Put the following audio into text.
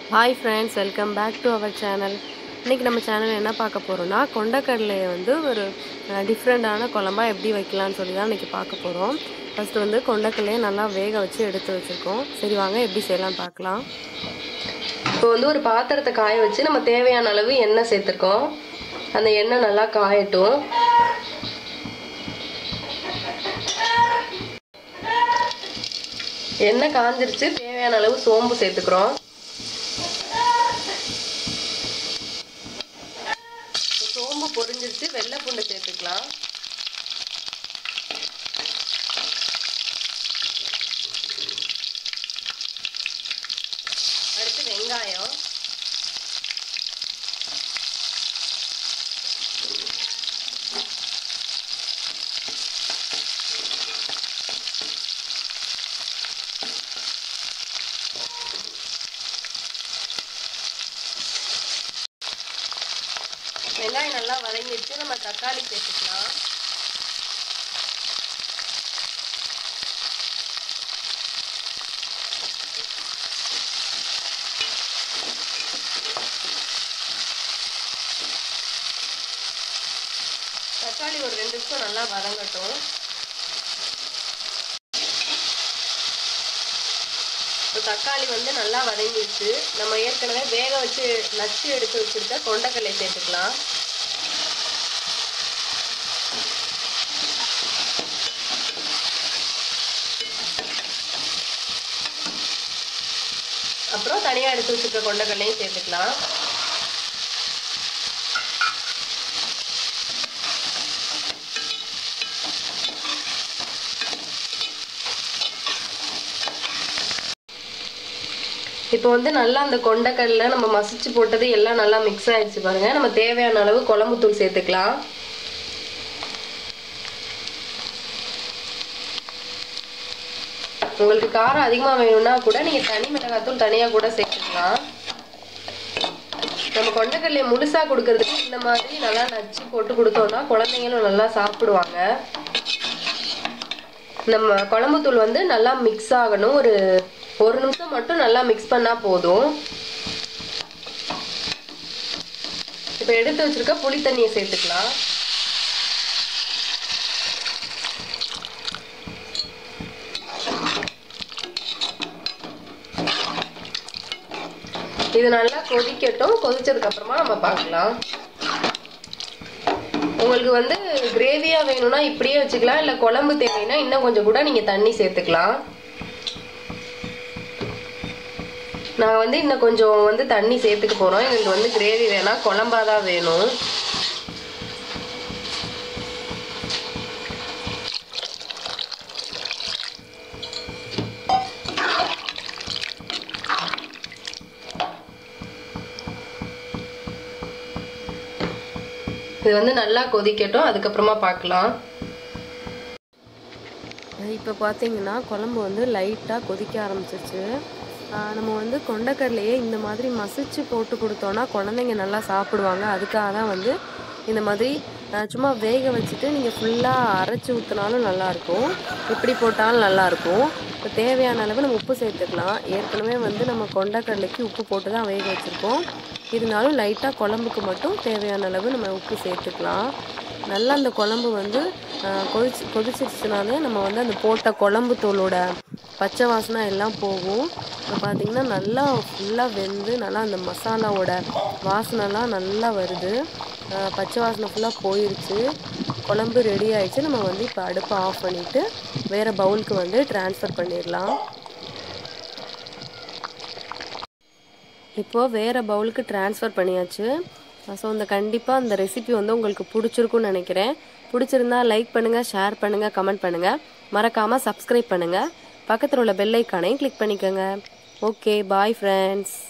hi friends welcome back to our channel இன்றைக்கி நம்ம channel என்ன பார்க்க போகிறோம்னா கொண்டக்கடலையை வந்து ஒரு டிஃப்ரெண்ட்டான குழம்பா எப்படி வைக்கலாம்னு சொல்லி தான் இன்றைக்கி பார்க்க போகிறோம் ஃபஸ்ட்டு வந்து கொண்டக்கடலையை நல்லா வேக வச்சு எடுத்து வச்சுருக்கோம் சரி வாங்க எப்படி செய்யலாம் பார்க்கலாம் இப்போ வந்து ஒரு பாத்திரத்தை காய வச்சு நம்ம தேவையான அளவு எண்ணெய் சேர்த்துருக்கோம் அந்த எண்ணெய் நல்லா காயட்டும் எண்ணெய் காஞ்சிருச்சு தேவையான அளவு சோம்பு சேர்த்துக்கிறோம் சோம்பு பொரிஞ்சிருச்சு வெள்ளை பூண்டை சேர்த்துக்கலாம் அடுத்து வெங்காயம் வெங்காயம் நல்லா வதங்கிடுச்சு நம்ம தக்காளி சேர்த்துக்கலாம் தக்காளி ஒரு ரெண்டு நிமிஷம் நல்லா வதங்கட்டும் இப்போ தக்காளி வந்து நல்லா வதங்கிடுச்சு நம்ம ஏற்கனவே வேக வச்சு நச்சு எடுத்து வச்சுருக்க கொண்டக்கடலை சேர்த்துக்கலாம் அப்புறம் தனியாக எடுத்து வச்சுருக்க கொண்டக்கடலையும் சேர்த்துக்கலாம் இப்போ வந்து நல்லா அந்த கொண்டக்கடலை நம்ம மசிச்சு போட்டது எல்லாம் நல்லா மிக்ஸ் ஆயிடுச்சு பாருங்க நம்ம தேவையான அளவு குழம்புத்தூள் சேர்த்துக்கலாம் உங்களுக்கு காரம் அதிகமாக வேணும்னா கூட நீங்கள் தனி மிளகாத்தூள் தனியாக கூட சேர்த்துக்கலாம் நம்ம கொண்டக்கடலையை முழுசாக கொடுக்கறதுக்கு இந்த மாதிரி நல்லா நச்சு போட்டு கொடுத்தோம்னா குழந்தைங்களும் நல்லா சாப்பிடுவாங்க நம்ம குழம்புத்தூள் வந்து நல்லா மிக்ஸ் ஆகணும் ஒரு ஒரு நிமிஷம் மட்டும் நல்லா மிக்ஸ் பண்ணால் போதும் இப்போ எடுத்து வச்சிருக்க புளி தண்ணியை சேர்த்துக்கலாம் இது நல்லா கொதிக்கட்டும் கொதிச்சதுக்கு அப்புறமா நம்ம பார்க்கலாம் உங்களுக்கு வந்து கிரேவியா வேணும்னா இப்படியே வச்சுக்கலாம் இல்லை குழம்பு தேவைன்னா இன்னும் கொஞ்சம் கூட நீங்க தண்ணி சேர்த்துக்கலாம் நாங்கள் வந்து இன்னும் கொஞ்சம் வந்து தண்ணி சேர்த்துக்க போகிறோம் எங்களுக்கு வந்து கிரேவி வேணாம் குழம்பா தான் வேணும் இது வந்து நல்லா கொதிக்கட்டும் அதுக்கப்புறமா பார்க்கலாம் இப்போ பார்த்தீங்கன்னா குழம்பு வந்து லைட்டாக கொதிக்க ஆரம்பிச்சிருச்சு ஆஹ் நம்ம வந்து கொண்டக்கடலையே இந்த மாதிரி மசிச்சு போட்டு கொடுத்தோன்னா குழந்தைங்க நல்லா சாப்பிடுவாங்க அதுக்காக தான் வந்து இந்த மாதிரி ஆஹ் சும்மா வேக வச்சுட்டு நீங்கள் ஃபுல்லாக அரைச்சி ஊற்றினாலும் நல்லாயிருக்கும் இப்படி போட்டாலும் நல்லாயிருக்கும் இப்போ தேவையான அளவு நம்ம உப்பு சேர்த்துக்கலாம் ஏற்கனவே வந்து நம்ம கொண்டக்கடலைக்கு உப்பு போட்டு தான் வேக வச்சுருக்கோம் இருந்தாலும் லைட்டாக குழம்புக்கு மட்டும் தேவையான அளவு நம்ம உப்பு சேர்த்துக்கலாம் நல்லா அந்த குழம்பு வந்து ஆஹ் கொதிச்சு கொதிச்சிருச்சுனாலே நம்ம வந்து அந்த போட்ட குழம்பு தூளோட பச்சை வாசனை எல்லாம் போகும் இப்போ பார்த்தீங்கன்னா நல்லா ஃபுல்லாக வெந்து நல்லா அந்த மசாலாவோட வாசனைலாம் நல்லா வருது ஆஹ் பச்சை வாசனை ஃபுல்லாக போயிருச்சு குழம்பு ரெடி ஆயிடுச்சு நம்ம வந்து இப்போ அடுப்பை ஆஃப் பண்ணிவிட்டு வேறு பவுலுக்கு வந்து ட்ரான்ஸ்ஃபர் பண்ணிடலாம் இப்போது வேறு பவுலுக்கு ட்ரான்ஸ்ஃபர் பண்ணியாச்சு ஸோ இந்த கண்டிப்பாக இந்த ரெசிபி வந்து உங்களுக்கு பிடிச்சிருக்குன்னு நினைக்கிறேன் பிடிச்சிருந்தா லைக் பண்ணுங்கள் ஷேர் பண்ணுங்கள் கமெண்ட் பண்ணுங்கள் மறக்காமல் சப்ஸ்கிரைப் பண்ணுங்கள் பக்கத்தில் உள்ள பெல் ஐக்கானையும் கிளிக் பண்ணிக்கோங்க ஓகே பாய் ஃப்ரெண்ட்ஸ்